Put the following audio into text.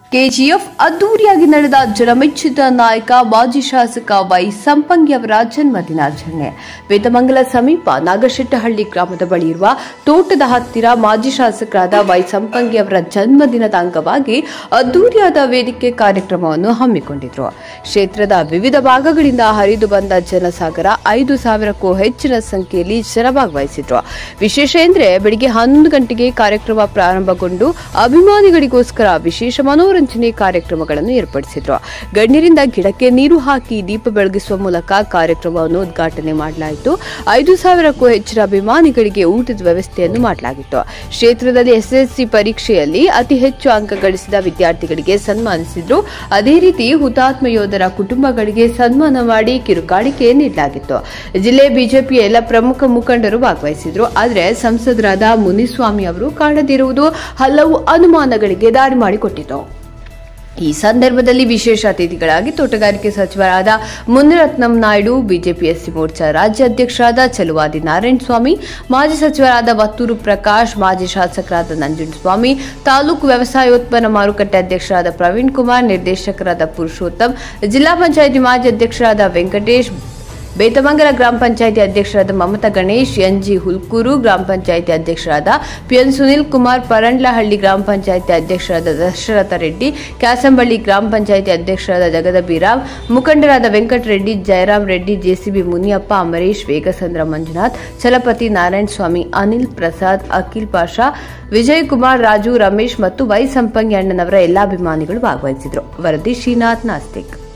KGF ಅದ್ದೂರಿಯಾಗಿ ನಡೆದ ಜನಮೆಚ್ಚಿದ ನಾಯಕ ಮಾಜಿ ಶಾಸಕ ವೈ ಸಂಪಂಗಿ ಅವರ ಜನ್ಮ ದಿನಾಚರಣೆ ವೇದಮಂಗಲ ಸಮೀಪ ನಾಗಶೆಟ್ಟಹಳ್ಳಿ ಗ್ರಾಮದ ಬಳಿ ಇರುವ ತೋಟದ ಹತ್ತಿರ ಮಾಜಿ ಶಾಸಕರಾದ ವೈ ಸಂಪಂಗಿ ಅವರ ಜನ್ಮದಿನದ ಅಂಗವಾಗಿ ಅದ್ದೂರಿಯಾದ ವೇದಿಕೆ ಕಾರ್ಯಕ್ರಮವನ್ನು ಹಮ್ಮಿಕೊಂಡಿದ್ರು ಕ್ಷೇತ್ರದ ವಿವಿಧ ಭಾಗಗಳಿಂದ ಹರಿದು ಬಂದ ಜನಸಾಗರ ಐದು ಸಾವಿರಕ್ಕೂ ಹೆಚ್ಚಿನ ಸಂಖ್ಯೆಯಲ್ಲಿ ಜನ ಭಾಗವಹಿಸಿದ್ರು ವಿಶೇಷ ಎಂದರೆ ಬೆಳಿಗ್ಗೆ ಹನ್ನೊಂದು ಗಂಟೆಗೆ ಕಾರ್ಯಕ್ರಮ ಪ್ರಾರಂಭಗೊಂಡು ಅಭಿಮಾನಿಗಳಿಗೋಸ್ಕರ ವಿಶೇಷ ಮನೋರಂಜನೆ ಕಾರ್ಯಕ್ರಮಗಳನ್ನು ಏರ್ಪಡಿಸಿದ್ರು ಗಣ್ಯರಿಂದ ಗಿಡಕ್ಕೆ ನೀರು ಹಾಕಿ ದೀಪ ಬೆಳಗಿಸುವ ಮೂಲಕ ಕಾರ್ಯಕ್ರಮವನ್ನು ಉದ್ಘಾಟನೆ ಮಾಡಲಾಯಿತು ಐದು ಸಾವಿರಕ್ಕೂ ಹೆಚ್ಚಿನ ಅಭಿಮಾನಿಗಳಿಗೆ ಊಟದ ವ್ಯವಸ್ಥೆಯನ್ನು ಮಾಡಲಾಗಿತ್ತು ಕ್ಷೇತ್ರದಲ್ಲಿ ಎಸ್ಎಸ್ಸಿ ಪರೀಕ್ಷೆಯಲ್ಲಿ ಅತಿ ಹೆಚ್ಚು ಅಂಕ ಗಳಿಸಿದ ವಿದ್ಯಾರ್ಥಿಗಳಿಗೆ ಸನ್ಮಾನಿಸಿದ್ರು ಅದೇ ರೀತಿ ಹುತಾತ್ಮ ಯೋಧರ ಕುಟುಂಬಗಳಿಗೆ ಸನ್ಮಾನ ಮಾಡಿ ಕಿರುಕಾಣಿಕೆ ನೀಡಲಾಗಿತ್ತು ಜಿಲ್ಲೆ ಬಿಜೆಪಿಯ ಎಲ್ಲ ಪ್ರಮುಖ ಮುಖಂಡರು ಭಾಗವಹಿಸಿದ್ರು ಆದರೆ ಸಂಸದರಾದ ಮುನಿಸ್ವಾಮಿ ಅವರು ಕಾಣದಿರುವುದು ಹಲವು ಅನುಮಾನಗಳಿಗೆ ದಾರಿ ಮಾಡಿಕೊಟ್ಟಿತು ಈ ಸಂದರ್ಭದಲ್ಲಿ ವಿಶೇಷ ಅತಿಥಿಗಳಾಗಿ ತೋಟಗಾರಿಕೆ ಸಚಿವರಾದ ಮುನಿರತ್ನಂ ನಾಯ್ಡು ಬಿಜೆಪಿ ಎಸ್ಸಿ ಮೋರ್ಚಾ ರಾಜ್ಯ ಅಧ್ಯಕ್ಷರಾದ ಚಲುವಾದಿ ನಾರಾಯಣ ಸ್ವಾಮಿ ಮಾಜಿ ಸಚಿವರಾದ ವತ್ತೂರು ಪ್ರಕಾಶ್ ಮಾಜಿ ಶಾಸಕರಾದ ನಂಜುಂಡಸ್ವಾಮಿ ತಾಲೂಕು ವ್ಯವಸಾಯೋತ್ಪನ್ನ ಮಾರುಕಟ್ಟೆ ಅಧ್ಯಕ್ಷರಾದ ಪ್ರವೀಣ್ ಕುಮಾರ್ ನಿರ್ದೇಶಕರಾದ ಪುರುಷೋತ್ತಮ್ ಜಿಲ್ಲಾ ಪಂಚಾಯಿತಿ ಮಾಜಿ ಅಧ್ಯಕ್ಷರಾದ ವೆಂಕಟೇಶ್ ಬೇತಮಂಗಲ ಗ್ರಾಮ ಪಂಚಾಯಿತಿ ಅಧ್ಯಕ್ಷರಾದ ಮಮತಾ ಗಣೇಶ್ ಎನ್ಜಿ ಹುಲ್ಕೂರು ಗ್ರಾಮ ಪಂಚಾಯಿತಿ ಅಧ್ಯಕ್ಷರಾದ ಪಿಎನ್ ಸುನಿಲ್ ಕುಮಾರ್ ಪರಂಡ್ಲಹಳ್ಳಿ ಗ್ರಾಮ ಪಂಚಾಯಿತಿ ಅಧ್ಯಕ್ಷರಾದ ದಶರಥ ರೆಡ್ಡಿ ಕ್ಯಾಸಂಬಳ್ಳಿ ಗ್ರಾಮ ಪಂಚಾಯಿತಿ ಅಧ್ಯಕ್ಷರಾದ ಜಗದಬಿರಾಮ್ ಮುಖಂಡರಾದ ವೆಂಕಟರೆಡ್ಡಿ ಜಯರಾಮ್ ರೆಡ್ಡಿ ಜೆಸಿಬಿ ಮುನಿಯಪ್ಪ ಅಮರೇಶ್ ವೇಗಸಂದ್ರ ಮಂಜುನಾಥ್ ಚಲಪತಿ ನಾರಾಯಣ ಸ್ವಾಮಿ ಅನಿಲ್ ಪ್ರಸಾದ್ ಅಖಿಲ್ ಪಾಷಾ ವಿಜಯ್ ಕುಮಾರ್ ರಾಜು ರಮೇಶ್ ಮತ್ತು ವೈ ಸಂಪಂಗಿ ಅಣ್ಣನವರ ಎಲ್ಲಾ ಅಭಿಮಾನಿಗಳು ಭಾಗವಹಿಸಿದ್ರು ವರದಿ ಶ್ರೀನಾಥ್ ನಾಸ್ತಿಕ್